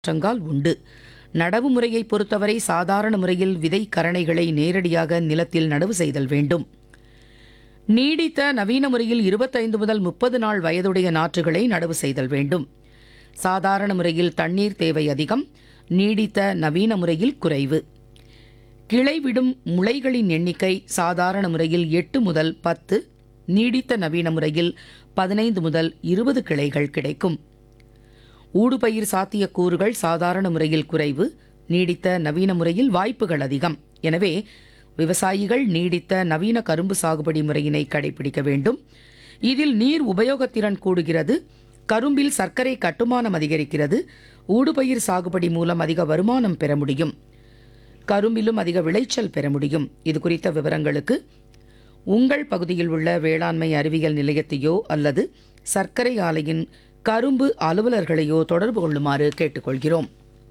மாற்றங்கால் உண்டு நடவு முறையை பொறுத்தவரை சாதாரண முறையில் விதை கரணைகளை நேரடியாக நிலத்தில் நடவு செய்தல் வேண்டும் நீடித்த நவீன முறையில் இருபத்தைந்து முதல் முப்பது நாள் வயதுடைய நாற்றுகளை நடவு செய்தல் வேண்டும் சாதாரண முறையில் தண்ணீர் தேவை அதிகம் நீடித்த நவீன முறையில் குறைவு கிளை விடும் முளைகளின் எண்ணிக்கை சாதாரண முறையில் எட்டு முதல் பத்து நீடித்த நவீன முறையில் பதினைந்து முதல் இருபது கிளைகள் கிடைக்கும் ஊடுபயிர் சாத்தியக்கூறுகள் சாதாரண முறையில் குறைவு நீடித்த நவீன முறையில் வாய்ப்புகள் அதிகம் எனவே விவசாயிகள் நீடித்த நவீன கரும்பு சாகுபடி முறையினை கடைபிடிக்க வேண்டும் இதில் நீர் உபயோகத்திறன் கூடுகிறது கரும்பில் சர்க்கரை கட்டுமானம் அதிகரிக்கிறது ஊடுபயிர் சாகுபடி மூலம் அதிக வருமானம் பெற முடியும் கரும்பிலும் அதிக விளைச்சல் பெற முடியும் இது குறித்த விவரங்களுக்கு உங்கள் பகுதியில் உள்ள வேளாண்மை அறிவியல் நிலையத்தையோ அல்லது சர்க்கரை ஆலையின் கரும்பு அலுவலர்களையோ தொடர்பு கொள்ளுமாறு கேட்டுக்கொள்கிறோம்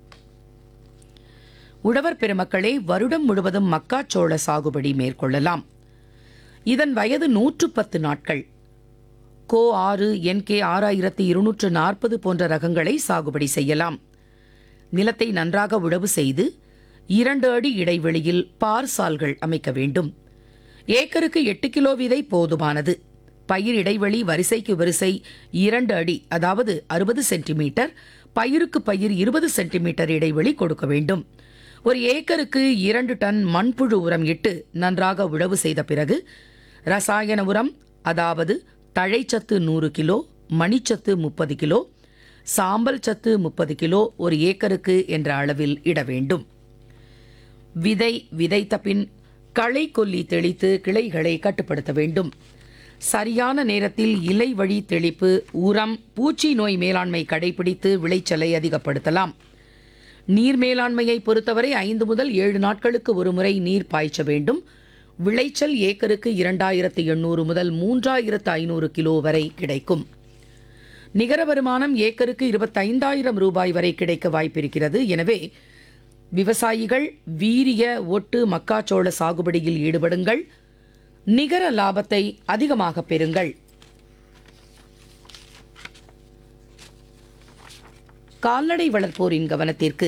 உழவர் பெருமக்களே வருடம் முழுவதும் மக்காச்சோள சாகுபடி மேற்கொள்ளலாம் இதன் வயது நூற்று பத்து நாட்கள் கோ ஆறு என்கே ஆறாயிரத்தி இருநூற்று நாற்பது போன்ற ரகங்களை சாகுபடி செய்யலாம் நிலத்தை நன்றாக உழவு செய்து இரண்டு அடி இடைவெளியில் பார்சால்கள் அமைக்க வேண்டும் ஏக்கருக்கு எட்டு கிலோ விதை போதுமானது பயிர் இடைவெளி வரிசைக்கு வரிசை இரண்டு அடி அதாவது அறுபது சென்டிமீட்டர் பயிருக்கு பயிர் இருபது சென்டிமீட்டர் இடைவெளி கொடுக்க வேண்டும் ஒரு ஏக்கருக்கு இரண்டு டன் மண்புழு உரம் இட்டு நன்றாக உழவு செய்த பிறகு ரசாயன உரம் அதாவது தழைச்சத்து நூறு கிலோ மணிச்சத்து முப்பது கிலோ சாம்பல் சத்து முப்பது கிலோ ஒரு ஏக்கருக்கு என்ற அளவில் இட வேண்டும் விதை விதைத்த பின் களை கொல்லி தெளித்து கிளைகளை கட்டுப்படுத்த வேண்டும் சரியான நேரத்தில் இலை வழி தெளிப்பு உரம் பூச்சி நோய் மேலாண்மை கடைபிடித்து விளைச்சலை அதிகப்படுத்தலாம் நீர் மேலாண்மையை பொறுத்தவரை ஐந்து முதல் ஏழு நாட்களுக்கு ஒருமுறை நீர் பாய்ச்ச வேண்டும் விளைச்சல் ஏக்கருக்கு இரண்டாயிரத்து எண்ணூறு முதல் மூன்றாயிரத்து ஐநூறு கிலோ வரை கிடைக்கும் நிகர வருமானம் ஏக்கருக்கு இருபத்தைந்தாயிரம் ரூபாய் வரை கிடைக்க வாய்ப்பிருக்கிறது எனவே விவசாயிகள் வீரிய ஒட்டு மக்காச்சோள சாகுபடியில் ஈடுபடுங்கள் நிகர லாபத்தை அதிகமாக பெறுங்கள் கால்நடை வளர்ப்போரின் கவனத்திற்கு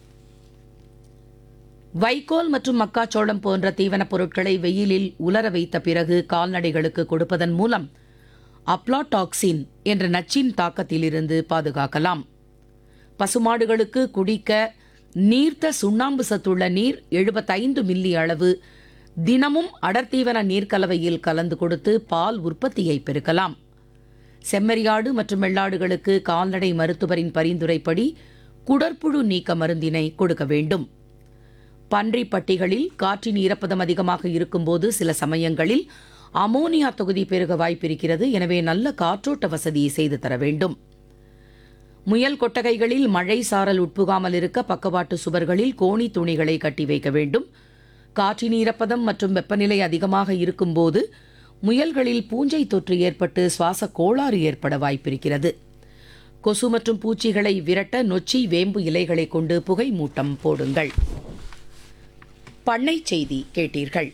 வைக்கோல் மற்றும் மக்காச்சோளம் போன்ற தீவனப் பொருட்களை வெயிலில் உலர வைத்த பிறகு கால்நடைகளுக்கு கொடுப்பதன் மூலம் அப்ளாடாக்சின் என்ற நச்சின் தாக்கத்திலிருந்து பாதுகாக்கலாம் பசுமாடுகளுக்கு குடிக்க நீர்த்த சுண்ணாம்பு சத்துள்ள நீர் எழுபத்தைந்து மில்லி அளவு தினமும் அடர்த்தீவன நீர்க்கலவையில் கலந்து கொடுத்து பால் உற்பத்தியை பெருக்கலாம் செம்மறியாடு மற்றும் வெள்ளாடுகளுக்கு கால்நடை மருத்துவரின் பரிந்துரைப்படி குடற்புழு நீக்க மருந்தினை கொடுக்க வேண்டும் பன்றி பட்டிகளில் காற்றின் ஈரப்பதம் அதிகமாக இருக்கும்போது சில சமயங்களில் அமோனியா தொகுதி பெருக வாய்ப்பிருக்கிறது எனவே நல்ல காற்றோட்ட வசதி செய்து தர வேண்டும் முயல் கொட்டகைகளில் மழை சாரல் உட்புகாமல் இருக்க பக்கவாட்டு சுவர்களில் கோணி துணிகளை கட்டி வைக்க வேண்டும் காற்றின் ஈரப்பதம் மற்றும் வெப்பநிலை அதிகமாக இருக்கும்போது முயல்களில் பூஞ்சை தொற்று ஏற்பட்டு சுவாச கோளாறு ஏற்பட வாய்ப்பிருக்கிறது கொசு மற்றும் பூச்சிகளை விரட்ட நொச்சி வேம்பு இலைகளை கொண்டு புகை மூட்டம் போடுங்கள் பண்ணை செய்தி கேட்டீர்கள்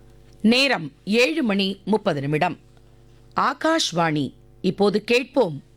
நேரம் ஏழு மணி முப்பது நிமிடம் ஆகாஷ்வாணி இப்போது கேட்போம்